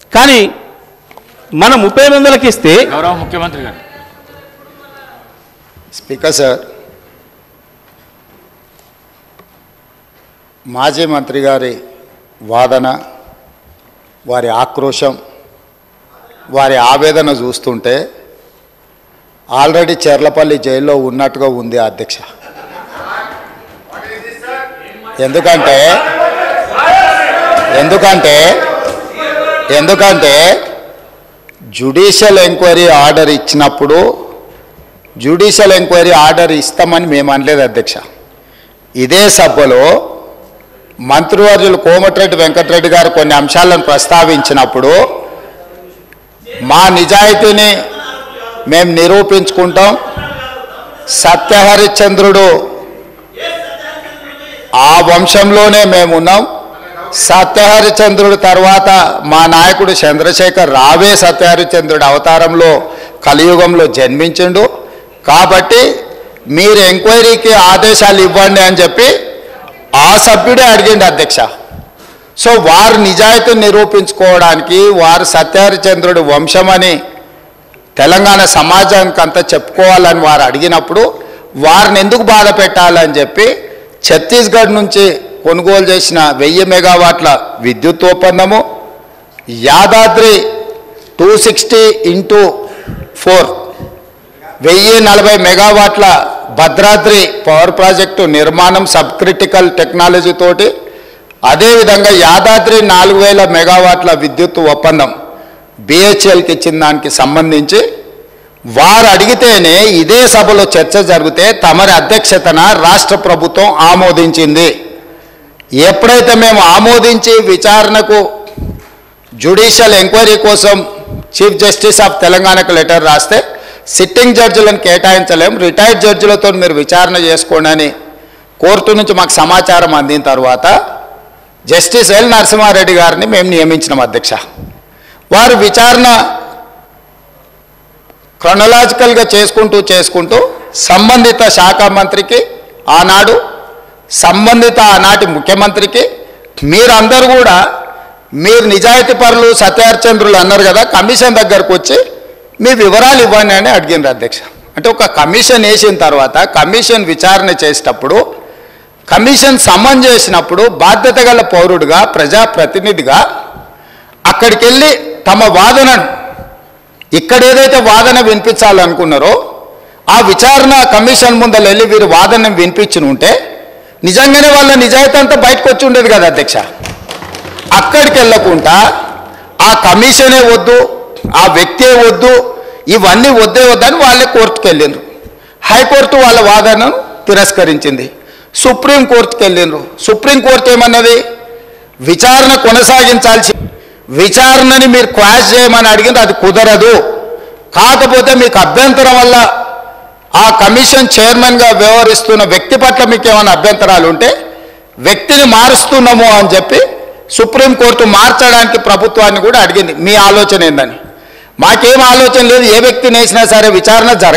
కానీ మనం ముప్పై వందలకి ఇస్తే గౌరవ ముఖ్యమంత్రి గారు స్పీకర్ సార్ మాజీ మంత్రి గారి వాదన వారి ఆక్రోశం వారి ఆవేదన చూస్తుంటే ఆల్రెడీ చెర్లపల్లి జైల్లో ఉన్నట్టుగా ఉంది అధ్యక్ష ఎందుకంటే ఎందుకంటే ఎందుకంటే జుడిషియల్ ఎంక్వైరీ ఆర్డర్ ఇచ్చినప్పుడు జ్యుడిషియల్ ఎంక్వైరీ ఆర్డర్ ఇస్తామని మేము అనలేదు అధ్యక్ష ఇదే సభలో మంత్రివర్యులు కోమటిరెడ్డి వెంకటరెడ్డి గారు కొన్ని అంశాలను ప్రస్తావించినప్పుడు మా నిజాయితీని మేము నిరూపించుకుంటాం సత్యహరిశ్చంద్రుడు ఆ వంశంలోనే మేము ఉన్నాం సత్యహరిచంద్రుడు తర్వాత మా నాయకుడు చంద్రశేఖర్ రావే సత్యహరిచంద్రుడు అవతారంలో కలియుగంలో జన్మించిండు కాబట్టి మీరు ఎంక్వైరీకి ఆదేశాలు ఇవ్వండి అని చెప్పి ఆ సభ్యుడే అడిగిండు అధ్యక్ష సో వారు నిజాయితీని నిరూపించుకోవడానికి వారు సత్యహరిచంద్రుడు వంశమని తెలంగాణ సమాజానికి అంతా చెప్పుకోవాలని వారు అడిగినప్పుడు వారిని ఎందుకు బాధ పెట్టాలని చెప్పి ఛత్తీస్గఢ్ నుంచి కొనుగోలు చేసిన వెయ్యి మెగావాట్ల విద్యుత్ ఒప్పందము Yadadri two sixty into four వెయ్యి నలభై మెగావాట్ల భద్రాద్రి పవర్ ప్రాజెక్టు నిర్మాణం సబ్ క్రిటికల్ టెక్నాలజీ తోటి అదేవిధంగా యాదాద్రి నాలుగు వేల మెగావాట్ల విద్యుత్ ఒప్పందం బిహెచ్ఎల్కి ఇచ్చిన దానికి సంబంధించి వారు అడిగితేనే ఇదే సభలో చర్చ జరిగితే తమరి అధ్యక్షతన రాష్ట్ర ప్రభుత్వం ఆమోదించింది ఎప్పుడైతే మేము ఆమోదించి విచారణకు జ్యుడిషియల్ ఎంక్వైరీ కోసం చీఫ్ జస్టిస్ ఆఫ్ తెలంగాణకు లెటర్ రాస్తే సిట్టింగ్ జడ్జిలను కేటాయించలేం రిటైర్డ్ జడ్జిలతో మీరు విచారణ చేసుకోండి అని కోర్టు నుంచి మాకు సమాచారం అందిన తర్వాత జస్టిస్ ఎల్ నరసింహారెడ్డి గారిని మేము నియమించినాం అధ్యక్ష వారు విచారణ క్రొనలాజికల్గా చేసుకుంటూ చేసుకుంటూ సంబంధిత శాఖ మంత్రికి ఆనాడు సంబంధిత ఆనాటి ముఖ్యమంత్రికి మీరందరూ కూడా మీరు నిజాయితీ పరులు సత్యార్చంద్రులు అన్నారు కదా కమిషన్ దగ్గరకు వచ్చి మీ వివరాలు ఇవ్వండి అని అడిగిండ్రు అధ్యక్ష అంటే ఒక కమిషన్ వేసిన తర్వాత కమిషన్ విచారణ చేసేటప్పుడు కమిషన్ సమన్ చేసినప్పుడు బాధ్యత గల పౌరుడిగా ప్రజాప్రతినిధిగా అక్కడికి వెళ్ళి తమ వాదనను ఇక్కడ ఏదైతే వాదన వినిపించాలనుకున్నారో ఆ విచారణ కమిషన్ ముందర వెళ్ళి వీరు వాదన వినిపించిన ఉంటే నిజంగానే వాళ్ళ నిజాయితీ అంతా బయటకు వచ్చి ఉండేది కదా అధ్యక్ష అక్కడికి వెళ్ళకుండా ఆ కమిషనే వద్దు ఆ వ్యక్తే వద్దు ఇవన్నీ వద్దే వద్దని వాళ్ళే కోర్టుకు వెళ్ళిండ్రు హైకోర్టు వాళ్ళ వాదనను తిరస్కరించింది సుప్రీం కోర్టుకు వెళ్ళిండ్రు సుప్రీం కోర్టు ఏమన్నది విచారణ కొనసాగించాల్సి విచారణని మీరు క్వాష్ చేయమని అడిగింది అది కుదరదు కాకపోతే మీకు అభ్యంతరం వల్ల ఆ కమిషన్ చైర్మన్గా వ్యవహరిస్తున్న వ్యక్తి పట్ల మీకు ఏమైనా అభ్యంతరాలు ఉంటే వ్యక్తిని మారుస్తున్నాము అని చెప్పి సుప్రీంకోర్టు మార్చడానికి ప్రభుత్వాన్ని కూడా అడిగింది మీ ఆలోచన ఏందని మాకేం ఆలోచన లేదు ఏ వ్యక్తిని వేసినా సరే విచారణ జరగ